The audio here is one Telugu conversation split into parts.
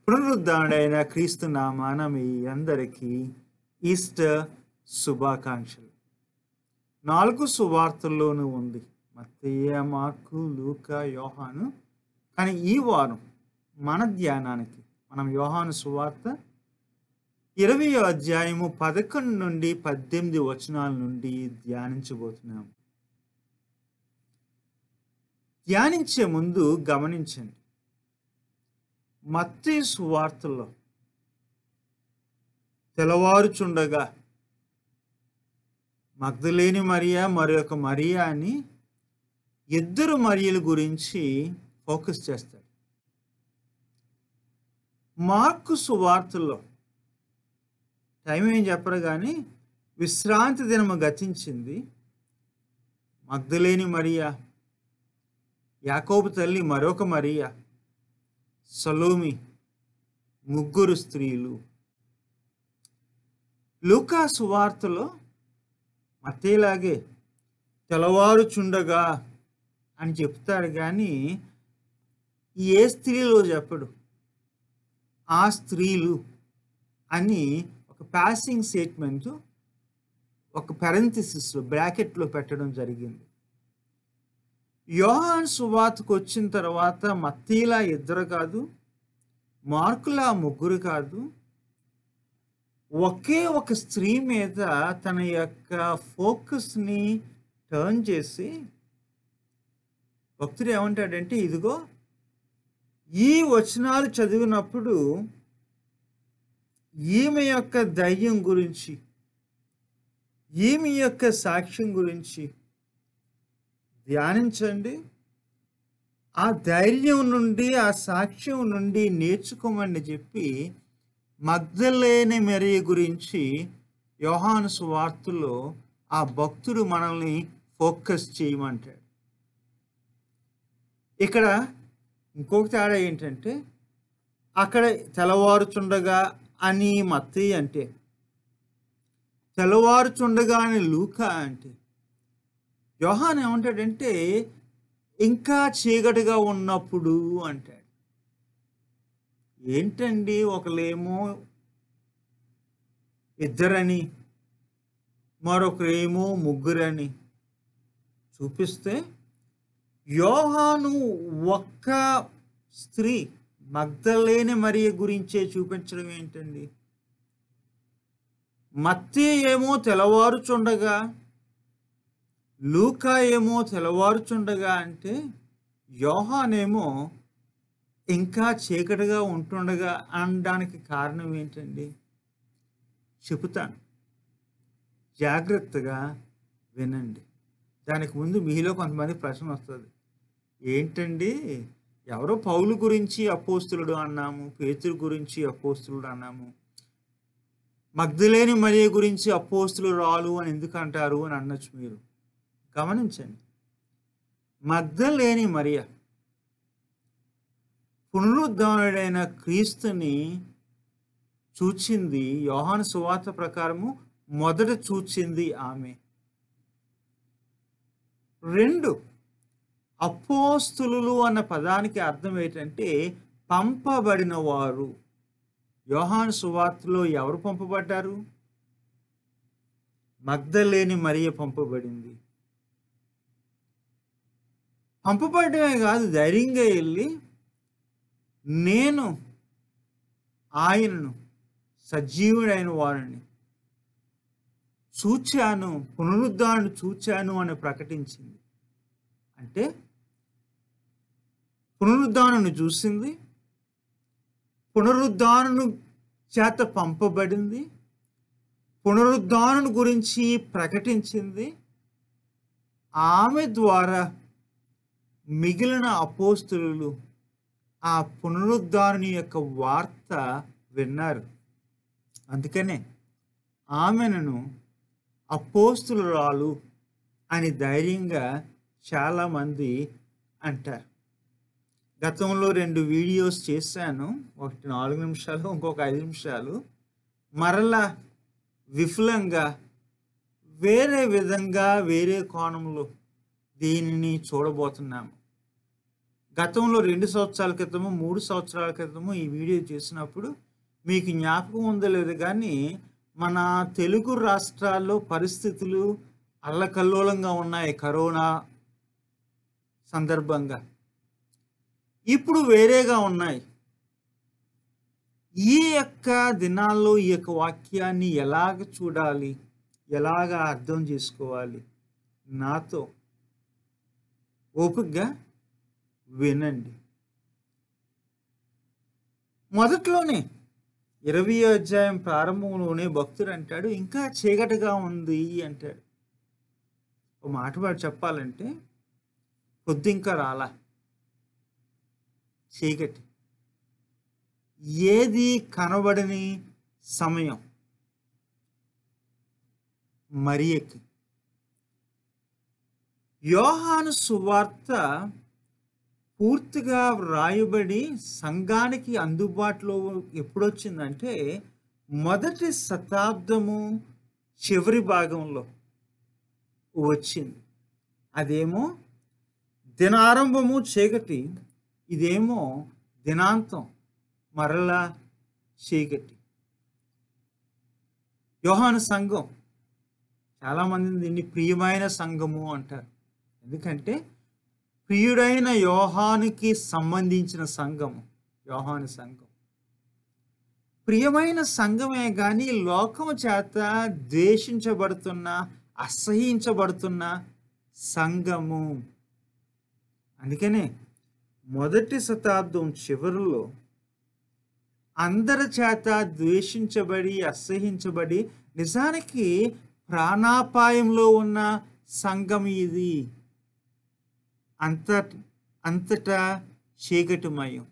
పునరుద్ధరణైన క్రీస్తు నామాన మీ అందరికీ ఈస్టర్ శుభాకాంక్షలు నాలుగు సువార్తల్లోనూ ఉంది మత్తయ్య మార్కు లూక యోహాను కానీ ఈ వారం మన ధ్యానానికి మనం యోహాను సువార్త ఇరవై అధ్యాయము పదకొండు నుండి పద్దెనిమిది వచనాల నుండి ధ్యానించబోతున్నాము ధ్యానించే ముందు గమనించండి మత్తి సువార్తలో తెల్లవారుచుండగా మగ్ధలేని మరియా మరి ఒక మరియా అని ఇద్దరు మరియల గురించి ఫోకస్ చేస్తాడు మార్కు సువార్తలో టైం ఏం చెప్పరు కానీ విశ్రాంతి దినము గతించింది మగ్ధలేని మరియా యాకోబు తల్లి మరొక మరియా సలోమి ముగ్గురు స్త్రీలు లూకా సువార్తలో మతేలాగే తెల్లవారుచుండగా అని చెప్తాడు కానీ ఏ స్త్రీలో చెప్పడు ఆ స్త్రీలు అని ఒక ప్యాసింగ్ స్టేట్మెంట్ ఒక పెరంథిసిస్లో బ్రాకెట్లో పెట్టడం జరిగింది యోహాన్ సువార్తకు వచ్చిన తర్వాత మత్తీలా ఇద్దరు కాదు మార్కులా ముగ్గురు కాదు ఒకే ఒక స్త్రీ మీద తన యొక్క ఫోకస్ని టర్న్ చేసి భక్తుడు ఏమంటాడంటే ఇదిగో ఈ వచనాలు చదివినప్పుడు ఈమె యొక్క ధైర్యం గురించి ఈమె యొక్క సాక్ష్యం గురించి ధ్యానించండి ఆ ధైర్యం నుండి ఆ సాక్ష్యం నుండి నేర్చుకోమని చెప్పి మగ్ధలేని మెరియ గురించి యోహాను సువార్తలో ఆ భక్తుడు మనల్ని ఫోకస్ చేయమంటాడు ఇక్కడ ఇంకొక తేడా ఏంటంటే అక్కడ తెల్లవారుచుండగా అని మత్తి అంటే తెల్లవారుచుండగా అని లూకా అంటే యోహాన్ ఏమంటాడంటే ఇంకా చీకటిగా ఉన్నప్పుడు అంటాడు ఏంటండి ఒకలేమో ఇద్దరని మరొకరేమో ముగ్గురని చూపిస్తే యోహాను ఒక్క స్త్రీ మగ్ధలేని మరియ గురించే చూపించడం ఏంటండి మత్తే ఏమో తెల్లవారుచుండగా లూకా ఏమో తెల్లవారుచుండగా అంటే యోహానేమో ఇంకా చీకటిగా ఉంటుండగా అనడానికి కారణం ఏంటండి చెబుతాను జాగ్రత్తగా వినండి దానికి ముందు మీలో కొంతమంది ప్రశ్న వస్తుంది ఏంటండి ఎవరో పౌలు గురించి అపోస్తులుడు అన్నాము పేతురు గురించి అపోస్తులుడు అన్నాము మగ్ధులేని మరియ గురించి అపోస్తులు రాలు అని ఎందుకు అంటారు అని అనొచ్చు మీరు గమనించండి మగ్ధలేని మరియ పునరుద్ధానుడైన క్రీస్తుని చూచింది యోహాను సువార్త ప్రకారము మొదట చూచింది ఆమె రెండు అపోస్తులు అన్న పదానికి అర్థం ఏంటంటే పంపబడిన వారు యోహాను సువార్తలో ఎవరు పంపబడ్డారు మగ్ధలేని మరియ పంపబడింది పంపబడమే కాదు ధైర్యంగా వెళ్ళి నేను ఆయనను సజీవుడైన వారిని చూచాను పునరుద్ధారణ చూచాను అని ప్రకటించింది అంటే పునరుద్ధారణను చూసింది పునరుద్ధారణను చేత పంపబడింది పునరుద్ధారణ గురించి ప్రకటించింది ఆమె ద్వారా మిగిలిన అపోస్తులు ఆ పునరుద్ధారణి యొక్క వార్త విన్నారు అందుకనే ఆమెను అపోస్తులురాలు అని ధైర్యంగా చాలామంది అంటారు గతంలో రెండు వీడియోస్ చేశాను ఒకటి నాలుగు నిమిషాలు ఇంకొక ఐదు నిమిషాలు మరలా విఫలంగా వేరే విధంగా వేరే కోణంలో దీనిని చూడబోతున్నాము గతంలో రెండు సంవత్సరాల క్రితము మూడు సంవత్సరాల క్రితము ఈ వీడియో చేసినప్పుడు మీకు జ్ఞాపకం ఉందో లేదు కానీ మన తెలుగు రాష్ట్రాల్లో పరిస్థితులు అల్లకల్లోలంగా ఉన్నాయి కరోనా సందర్భంగా ఇప్పుడు వేరేగా ఉన్నాయి ఈ యొక్క దినాల్లో ఈ యొక్క వాక్యాన్ని ఎలాగ చూడాలి ఎలాగ అర్థం చేసుకోవాలి నాతో ఓపికగా వినండి మొదట్లోనే ఇరవై అధ్యాయం ప్రారంభంలోనే భక్తుడు అంటాడు ఇంకా చీకటిగా ఉంది అంటాడు ఒక మాట వాడు చెప్పాలంటే పొద్దు ఇంకా రాలా చీకటి ఏది కనబడని సమయం మరియకి యోహాను సువార్త పూర్తిగా వ్రాయబడి సంఘానికి అందుబాటులో ఎప్పుడొచ్చిందంటే మొదటి శతాబ్దము చివరి భాగంలో వచ్చింది అదేమో దినారంభము చీకటి ఇదేమో దినాంతం మరలా చీకటి యోహాను సంఘం చాలామంది దీన్ని ప్రియమైన సంఘము అంటారు ఎందుకంటే ప్రియుడైన యోహానికి సంబంధించిన సంఘము యోహాను సంఘం ప్రియమైన సంఘమే కానీ లోకము చేత ద్వేషించబడుతున్న అసహించబడుతున్న సంఘము అందుకనే మొదటి శతాబ్దం చివరిలో అందరి చేత ద్వేషించబడి అసహించబడి నిజానికి ప్రాణాపాయంలో ఉన్న సంఘం ఇది అంత అంతటా చీకటిమయం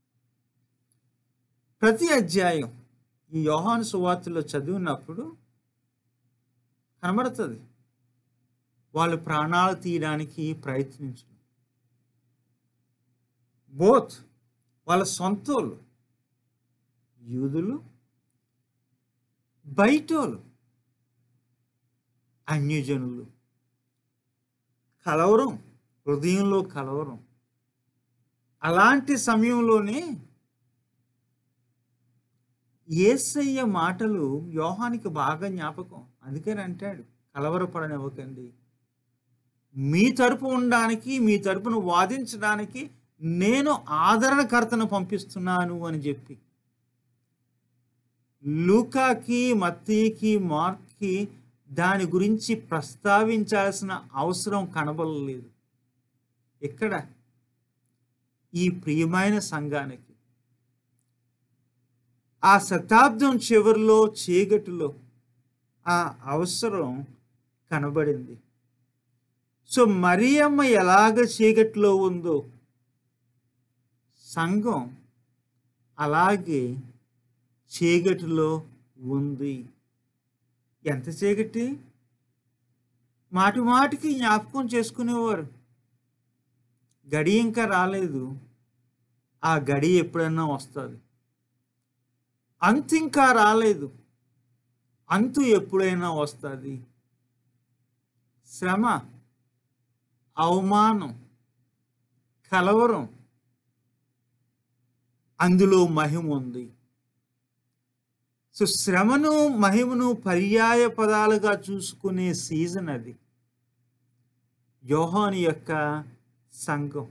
ప్రతి అధ్యాయం ఈ యోహాను సువార్తలో చదివినప్పుడు కనబడుతుంది వాళ్ళు ప్రాణాలు తీయడానికి ప్రయత్నించు బోత్ వాళ్ళ సొంతోళ్ళు యూదులు బయటోళ్ళు అన్యజనులు కలవరం హృదయంలో కలవరం అలాంటి సమయంలోనే ఏసయ్య మాటలు యోహానికి బాగా జ్ఞాపకం అందుకని అంటాడు కలవరపడనివ్వకండి మీ తరపు ఉండడానికి మీ తరపును వాదించడానికి నేను ఆదరణకర్తను పంపిస్తున్నాను అని చెప్పి లూకాకి మత్తీకి మార్క్కి దాని గురించి ప్రస్తావించాల్సిన అవసరం కనబడలేదు ఇక్కడ ఈ ప్రియమైన సంఘానికి ఆ శతాబ్దం చివరిలో చీకటిలో ఆ అవసరం కనబడింది సో మరియమ్మ ఎలాగ చీకటిలో ఉందో సంఘం అలాగే చీకటిలో ఉంది ఎంత చీకటి మాటి మాటికి జ్ఞాపకం చేసుకునేవారు గడి ఇంకా రాలేదు ఆ గడి ఎప్పుడన్నా వస్తుంది అంతు ఇంకా రాలేదు అంతు ఎప్పుడైనా వస్తుంది శ్రమ అవమానం కలవరం అందులో మహిమ ఉంది సో శ్రమను మహిమను పర్యాయ పదాలుగా చూసుకునే సీజన్ అది యోహాను యొక్క సంఘం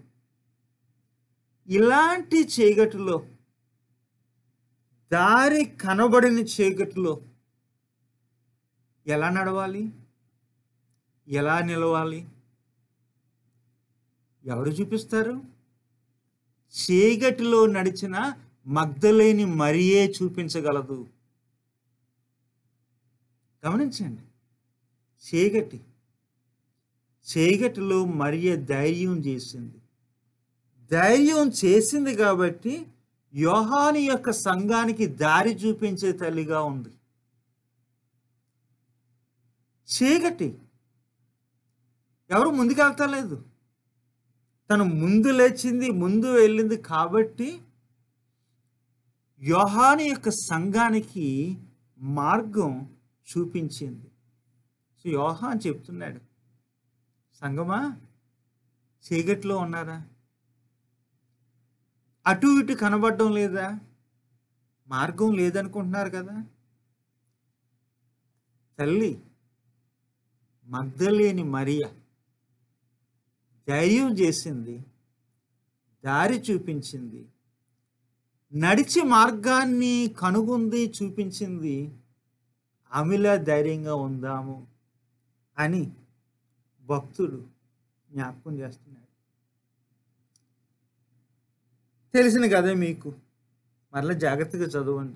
ఇలాంటి చీకటిలో దారి కనబడిన చీకటిలో ఎలా నడవాలి ఎలా నిలవాలి ఎవరు చూపిస్తారు చీకటిలో నడిచిన మగ్ధలేని మరియే చూపించగలదు గమనించండి చీకటి చీకటిలో మరియ ధైర్యం చేసింది ధైర్యం చేసింది కాబట్టి యోహాను యొక్క సంఘానికి దారి చూపించే తల్లిగా ఉంది చీకటి ఎవరు ముందుకెళ్తలేదు తను ముందు లేచింది ముందు వెళ్ళింది కాబట్టి యోహాను యొక్క సంఘానికి మార్గం చూపించింది సో యోహాన్ చెప్తున్నాడు సంగమా చీకట్లో ఉన్నారా అటు ఇటు కనబడడం లేదా మార్గం లేదనుకుంటున్నారు కదా తల్లి మగ్ధలేని మరియ ధైర్యం చేసింది దారి చూపించింది నడిచి మార్గాన్ని కనుగొంది చూపించింది ఆమెలా ధైర్యంగా ఉందాము అని భక్తుడు జ్ఞాపకం చేస్తున్నాడు తెలిసిన కదే మీకు మరలా జాగ్రత్తగా చదవండి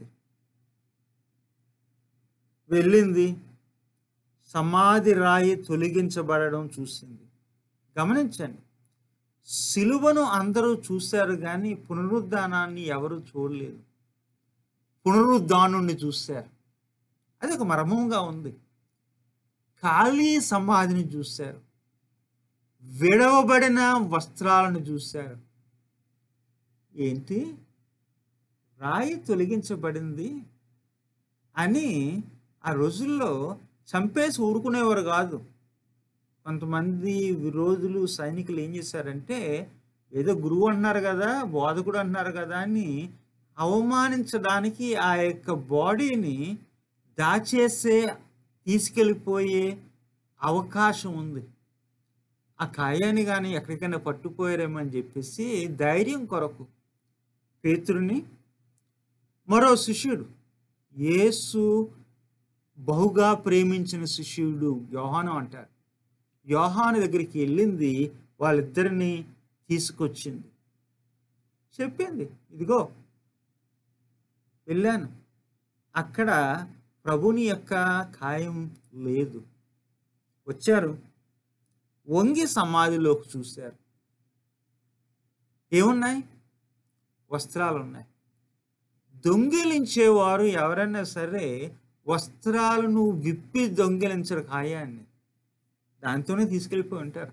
వెళ్ళింది సమాధి రాయి తొలగించబడడం చూసింది గమనించండి సిలువను అందరూ చూశారు కానీ పునరుద్ధానాన్ని ఎవరు చూడలేదు పునరుద్ధానుణ్ణి చూశారు అది ఒక మర్మంగా ఉంది ఖాళీ సమాధిని చూశారు విడవబడిన వస్త్రాలను చూశారు ఏంటి రాయి తొలగించబడింది అని ఆ రోజుల్లో చంపేసి ఊరుకునేవారు కాదు కొంతమంది విరోధులు సైనికులు ఏం చేశారంటే ఏదో గురువు అంటున్నారు కదా బోధకుడు అంటున్నారు కదా అని అవమానించడానికి ఆ యొక్క బాడీని దాచేసే తీసుకెళ్ళిపోయే అవకాశం ఉంది ఆ కాయాన్ని కానీ ఎక్కడికైనా పట్టుపోయారేమో అని చెప్పేసి ధైర్యం కొరకు పేతుడిని మరో శిష్యుడు యేసు బహుగా ప్రేమించిన శిష్యుడు యోహాను అంటారు యోహాను దగ్గరికి వెళ్ళింది వాళ్ళిద్దరిని తీసుకొచ్చింది చెప్పింది ఇదిగో వెళ్ళాను అక్కడ ప్రభుని యొక్క ఖాయం లేదు వచ్చారు వంగి సమాధిలోకి చూశారు ఏమున్నాయి వస్త్రాలు ఉన్నాయి దొంగిలించేవారు ఎవరైనా సరే వస్త్రాలను విప్పి దొంగిలించరు ఖాయాన్ని దాంతోనే తీసుకెళ్ళిపోయి ఉంటారు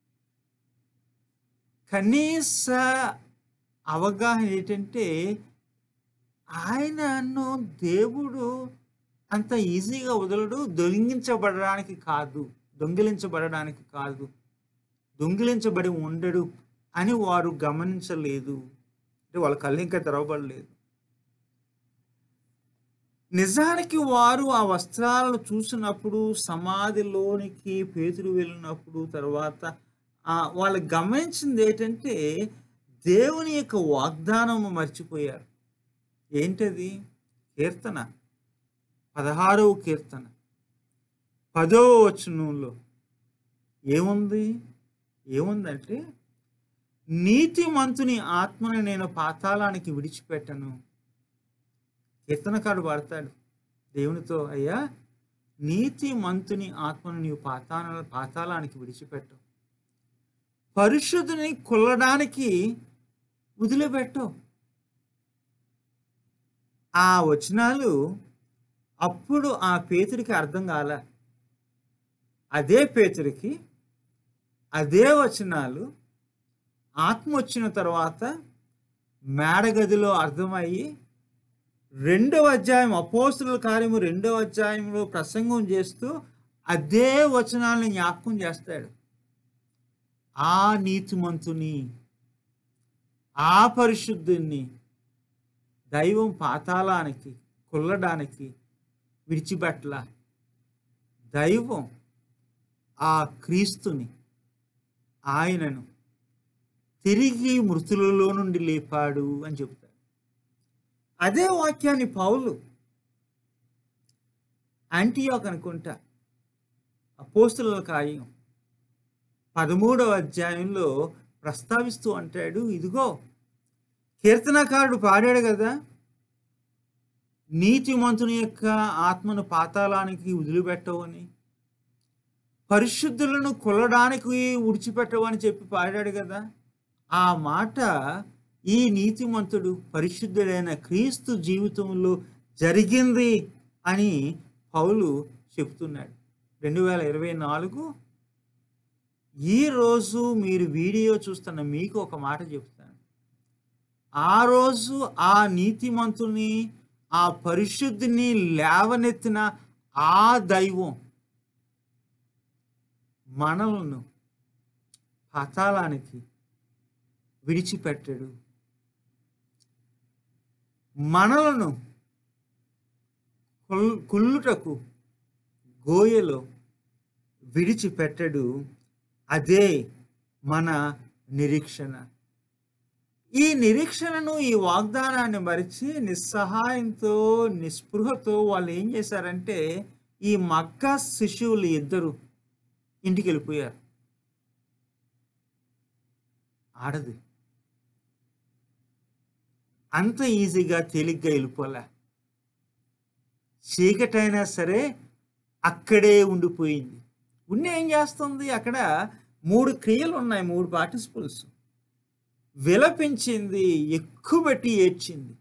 కనీస అవగాహన ఏంటంటే ఆయనను దేవుడు అంత ఈజీగా వదలడు దొంగిలించబడడానికి కాదు దొంగిలించబడడానికి కాదు దొంగిలించబడి ఉండడు అని వారు గమనించలేదు అంటే వాళ్ళ కళ్ళు ఇంకా తెరవబడలేదు నిజానికి వారు ఆ వస్త్రాలను చూసినప్పుడు సమాధిలోనికి పేతురు వెళ్ళినప్పుడు తర్వాత ఆ, వాళ్ళు గమనించింది ఏంటంటే దేవుని యొక్క వాగ్దానం మర్చిపోయారు ఏంటది కీర్తన పదహారవ కీర్తన పదవ వచనంలో ఏముంది ఏముందంటే నీతిమంతుని ఆత్మను నేను పాతాళానికి విడిచిపెట్టను కీర్తనకాడు పాడతాడు దేవునితో అయ్యా నీతి మంతుని ఆత్మను నీవు పాతాళ పాతాళానికి విడిచిపెట్టవు పరిశుద్ధుని కొల్లడానికి వదిలిపెట్టవు ఆ వచనాలు అప్పుడు ఆ పేతుడికి అర్థం కాల అదే పేతుడికి అదే వచనాలు ఆత్మ వచ్చిన తర్వాత మేడగదిలో అర్థమయ్యి రెండవ అధ్యాయం అపోస్తుల కార్యము రెండవ అధ్యాయంలో ప్రసంగం చేస్తూ అదే వచనాలను జ్ఞాపకం చేస్తాడు ఆ నీతిమంతుని ఆ పరిశుద్ధుని దైవం పాతాళానికి కొల్లడానికి విడిచిపెట్టల దైవం ఆ క్రీస్తుని ఆయనను తిరిగి మృతులలో నుండి లేపాడు అని చెప్తాడు అదే వాక్యాన్ని పౌలు యాంటీయాక్ అనుకుంటా అపోస్తుల కార్యం పదమూడవ అధ్యాయంలో ప్రస్తావిస్తూ అంటాడు ఇదిగో కీర్తనకారుడు పాడాడు కదా నీతిమంతుని యొక్క ఆత్మను పాతాళానికి వదిలిపెట్టవని పరిశుద్ధులను కొల్లడానికి ఉడిచిపెట్టవని చెప్పి పాడాడు కదా ఆ మాట ఈ నీతిమంతుడు పరిశుద్ధుడైన క్రీస్తు జీవితంలో జరిగింది అని పౌలు చెప్తున్నాడు రెండు వేల ఇరవై నాలుగు ఈరోజు మీరు వీడియో చూస్తున్న మీకు ఒక మాట చెప్తాను ఆ రోజు ఆ నీతిమంతుని ఆ పరిశుద్ధిని లేవనెత్తిన ఆ దైవం మనలను పతాళానికి విడిచిపెట్టాడు మనలను కుల్ కుల్లుటకు గోయలో విడిచిపెట్టడు అదే మన నిరీక్షణ ఈ నిరీక్షణను ఈ వాగ్దానాన్ని మరిచి నిస్సహాయంతో నిస్పృహతో వాళ్ళు ఏం చేశారంటే ఈ మక్క శిశువులు ఇద్దరు ఇంటికి వెళ్ళిపోయారు ఆడది అంత ఈజీగా తేలిగ్గా వెళ్ళిపోలే చీకటైనా సరే అక్కడే ఉండిపోయింది ఉన్న ఏం చేస్తుంది అక్కడ మూడు క్రియలు ఉన్నాయి మూడు పార్టిసిపల్స్ విలపించింది ఎక్కువ పెట్టి ఏడ్చింది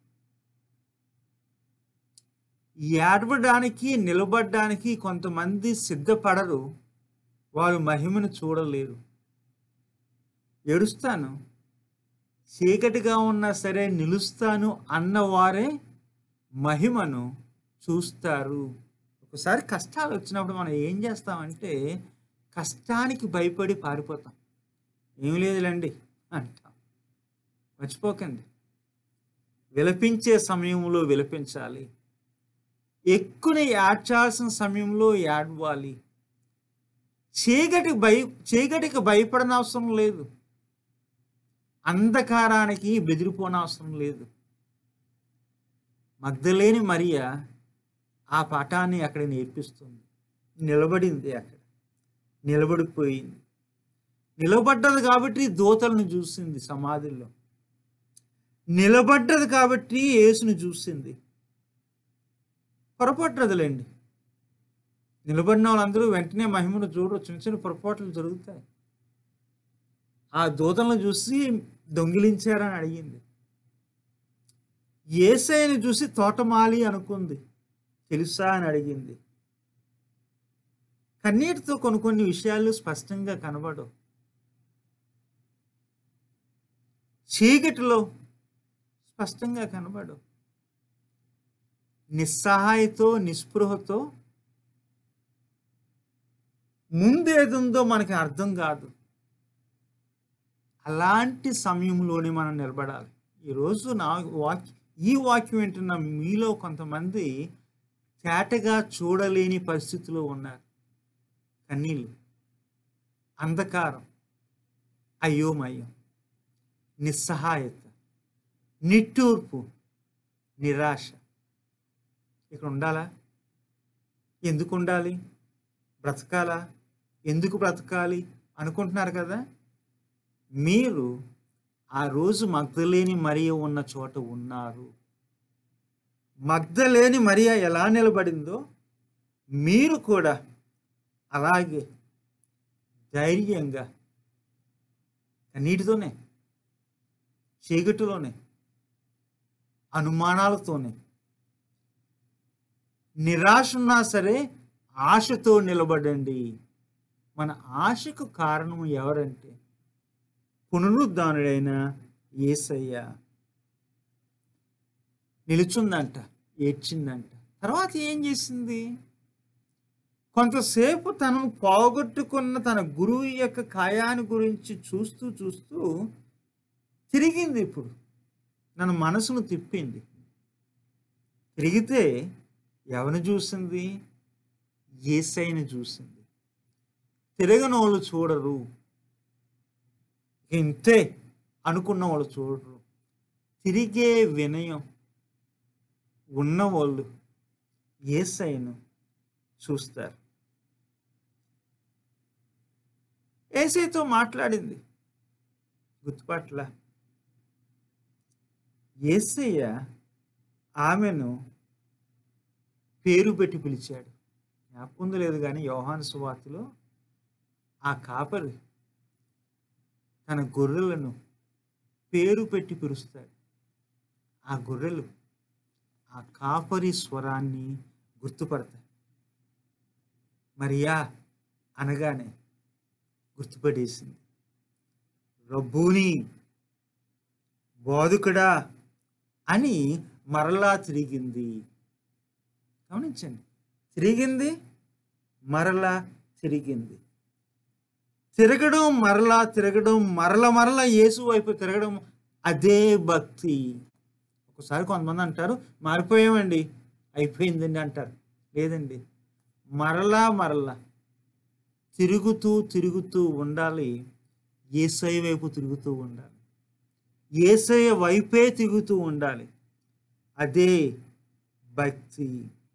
ఏడవడానికి నిలబడడానికి కొంతమంది సిద్ధపడరు వారు మహిమను చూడలేరు ఏడుస్తాను చీకటిగా ఉన్నా సరే నిలుస్తాను అన్నవారే మహిమను చూస్తారు ఒకసారి కష్టాలు వచ్చినప్పుడు మనం ఏం చేస్తామంటే కష్టానికి భయపడి పారిపోతాం ఏమి లేదులేండి అంటాం మర్చిపోకండి విలపించే సమయంలో విలపించాలి ఎక్కువ ఏడ్చాల్సిన సమయంలో ఏడవాలి చీకటి భయ చీకటికి భయపడనవసరం లేదు అంధకారానికి బెదిరిపోనవసరం లేదు మగ్ధలేని మరియా ఆ పాఠాన్ని అక్కడ నేర్పిస్తుంది నిలబడింది అక్కడ నిలబడిపోయింది నిలబడ్డది కాబట్టి దూతలను చూసింది సమాధిలో నిలబడ్డది కాబట్టి యేసుని చూసింది పొరపట్టదులేండి నిలబడిన వాళ్ళందరూ వెంటనే మహిమను చూడరు చిన్న చిన్న పొరపాట్లు జరుగుతాయి ఆ దూతలను చూసి దొంగిలించారని అడిగింది ఏసైని చూసి తోటమాలి అనుకుంది తెలుసా అని అడిగింది కన్నీటితో కొన్ని కొన్ని విషయాలు స్పష్టంగా కనబడవు చీకటిలో స్పష్టంగా కనబడవు నిస్సహాయతో నిస్పృహతో ముందేదుందో మనకి అర్థం కాదు అలాంటి సమయంలోనే మనం నిలబడాలి ఈరోజు నా వాక్య ఈ వాక్యం వింటున్న మీలో కొంతమంది తేటగా చూడలేని పరిస్థితిలో ఉన్నారు కన్నీళ్ళు అంధకారం అయోమయం నిస్సహాయత నిట్టూర్పు నిరాశ ఇక్కడ ఉండాలా ఎందుకు ఉండాలి బ్రతకాలా ఎందుకు బ్రతకాలి అనుకుంటున్నారు కదా మీరు ఆ రోజు మగ్ధలేని మరియ ఉన్న చోట ఉన్నారు మగ్ధలేని మరియ ఎలా నిలబడిందో మీరు కూడా అలాగే ధైర్యంగా నీటితోనే చీకటిలోనే అనుమానాలతోనే నిరాశ ఉన్నా సరే ఆశతో నిలబడండి మన ఆశకు కారణం ఎవరంటే పునరుద్ధానుడైన ఏసయ్య నిలుచుందంట ఏడ్చిందంట తర్వాత ఏం చేసింది కొంతసేపు తను పోగొట్టుకున్న తన గురువు యొక్క కాయాన్ని గురించి చూస్తూ చూస్తూ తిరిగింది ఇప్పుడు నన్ను మనసును తిప్పింది తిరిగితే ఎవరిని చూసింది ఏసైని చూసింది తిరగనోళ్ళు చూడరు ఇంతే అనుకున్న వాళ్ళు చూడరు తిరిగే వినయం ఉన్నవాళ్ళు ఏసైను చూస్తారు ఏసైతో మాట్లాడింది గుర్తుపట్ల ఏసయ్య ఆమెను పేరు పెట్టి పిలిచాడు జ్ఞాపకం లేదు కానీ యోహాను సువార్తలో ఆ కాపరి తన గొర్రెలను పేరు పెట్టి పిలుస్తాడు ఆ గొర్రెలు ఆ కాపరి స్వరాన్ని గుర్తుపడతాయి మరియా అనగానే గుర్తుపడేసింది రబ్బూని బోధకుడా అని మరలా తిరిగింది గమనించండి తిరిగింది మరలా తిరిగింది తిరగడం మరలా తిరగడం మరల మరల యేసు వైపు తిరగడం అదే భక్తి ఒకసారి కొంతమంది అంటారు మారిపోయామండి అయిపోయిందండి అంటారు లేదండి మరలా మరలా తిరుగుతూ తిరుగుతూ ఉండాలి ఏసయ్య వైపు తిరుగుతూ ఉండాలి ఏసయ్య వైపే తిరుగుతూ ఉండాలి అదే భక్తి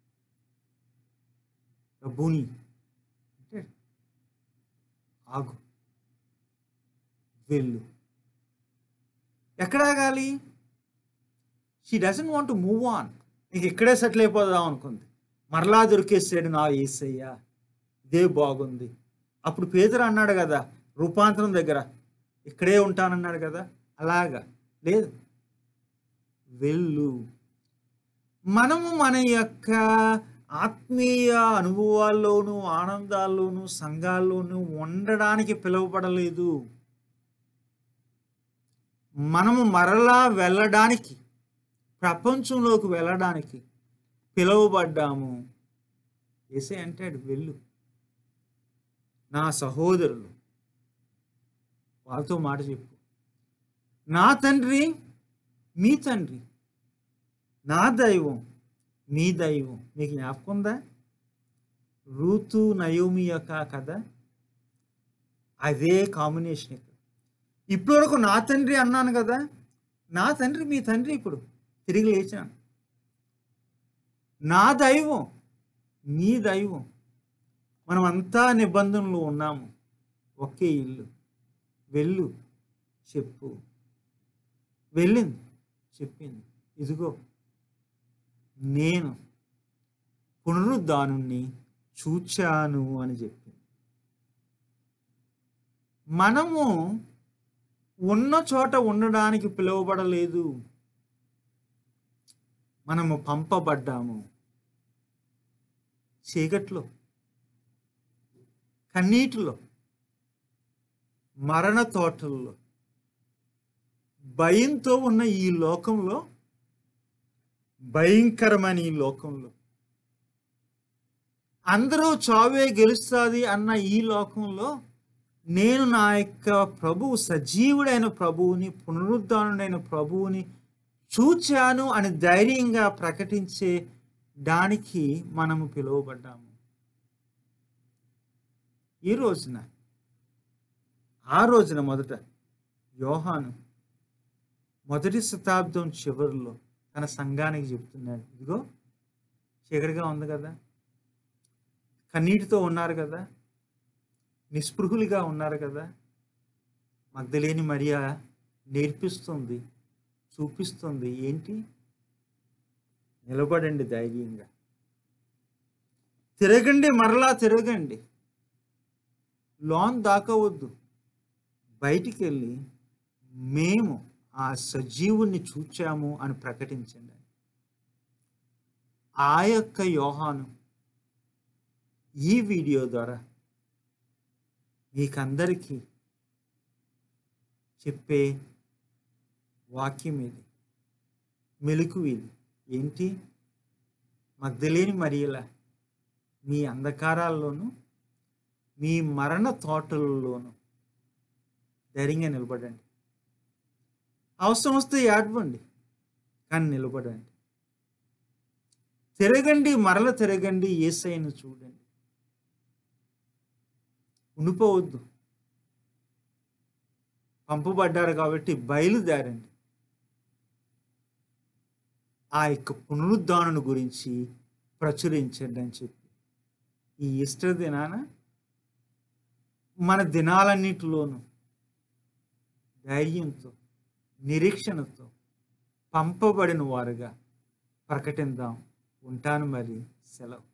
ప్రభుని అంటే ఆగు వెళ్ళు ఎక్కడ ఆగాలి she doesn't want to move on నీకు ఇక్కడే సెటిల్ అయిపోదాం అనుకుంది మరలా దొరికేసాడు నా ఏసయ్య ఇదే బాగుంది అప్పుడు పేదరు అన్నాడు కదా రూపాంతరం దగ్గర ఇక్కడే ఉంటానన్నాడు కదా అలాగా లేదు వెళ్ళు మనము మన యొక్క ఆత్మీయ అనుభవాల్లోనూ ఆనందాల్లోనూ సంఘాల్లోనూ ఉండడానికి పిలువబడలేదు మనము మరలా వెళ్ళడానికి ప్రపంచంలోకి వెళ్ళడానికి పిలువబడ్డాము ఏసే అంటాడు వెళ్ళు నా సహోదరులు వాళ్ళతో మాట చెప్పు నా తండ్రి మీ తండ్రి నా దైవం మీ దైవం మీకు జ్ఞాపకం ఉందా రూతు నయోమి యొక్క కథ అదే కాంబినేషన్ ఇక్కడ ఇప్పుడు వరకు నా తండ్రి అన్నాను కదా నా తండ్రి మీ తండ్రి ఇప్పుడు తిరిగి లేచాను నా దైవం మీ దైవం మనం అంతా నిబంధనలు ఉన్నాము ఒకే ఇల్లు వెళ్ళు చెప్పు వెళ్ళింది చెప్పింది ఇదిగో నేను పునరుద్ధానుణ్ణి చూచాను అని చెప్పింది మనము ఉన్న చోట ఉండడానికి పిలువబడలేదు మనము పంపబడ్డాము చీకట్లో కన్నీటిలో మరణ తోటల్లో భయంతో ఉన్న ఈ లోకంలో భయంకరమైన ఈ లోకంలో అందరూ చావే గెలుస్తుంది అన్న ఈ లోకంలో నేను నా యొక్క ప్రభువు సజీవుడైన ప్రభువుని పునరుద్ధానుడైన ప్రభువుని చూచాను అని ధైర్యంగా ప్రకటించే దానికి మనము పిలువబడ్డాము ఈ రోజున ఆ రోజున మొదట యోహాను మొదటి శతాబ్దం చివరిలో తన సంఘానికి చెప్తున్నాడు ఇదిగో చీకటిగా ఉంది కదా కన్నీటితో ఉన్నారు కదా నిస్పృహులుగా ఉన్నారు కదా మగ్ధలేని మరియా నేర్పిస్తుంది చూపిస్తుంది ఏంటి నిలబడండి ధైర్యంగా తిరగండి మరలా తిరగండి లోన్ దాకవద్దు బయటికి వెళ్ళి మేము ఆ సజీవుని చూచాము అని ప్రకటించండి ఆ యొక్క యోహాను ఈ వీడియో ద్వారా మీకందరికీ చెప్పే వాక్యం ఇది మెలుకు ఇది ఏంటి మగ్ధలేని మరియల మీ అంధకారాల్లోనూ మీ మరణ తోటలలోనూ ధైర్యంగా నిలబడండి అవసరం వస్తే ఏడవండి కానీ నిలబడండి తిరగండి మరల తిరగండి ఏసైను చూడండి ఉండిపోవద్దు పంపబడ్డారు కాబట్టి బయలుదేరండి ఆ యొక్క పునరుద్ధానం గురించి ప్రచురించండి అని చెప్పి ఈ ఈస్టర్ దినాన మన దినాలన్నిటిలోనూ ధైర్యంతో నిరీక్షణతో పంపబడిన వారుగా ప్రకటిద్దాం ఉంటాను మరి సెలవు